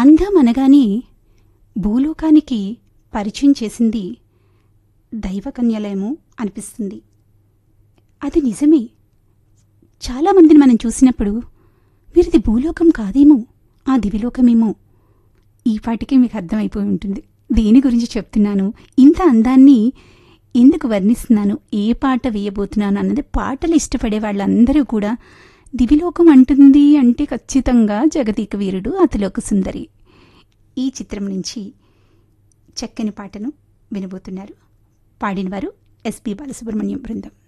అందం అనగానే భూలోకానికి పరిచయం చేసింది దైవకన్యలేమో అనిపిస్తుంది అది నిజమే చాలామందిని మనం చూసినప్పుడు వీరిది భూలోకం కాదేమో ఆ దివిలోకమేమో ఈ పాటికి మీకు అర్థమైపోయి ఉంటుంది దేని గురించి చెప్తున్నాను ఇంత అందాన్ని ఎందుకు వర్ణిస్తున్నాను ఏ పాట వేయబోతున్నాను అన్నది పాటలు ఇష్టపడే వాళ్ళందరూ కూడా దివిలోకం అంటుంది అంటే ఖచ్చితంగా జగదీక వీరుడు అతిలోక సుందరి ఈ చిత్రం నుంచి చక్కని పాటను వినబోతున్నారు పాడినవారు ఎస్పి బాలసుబ్రహ్మణ్యం బృందం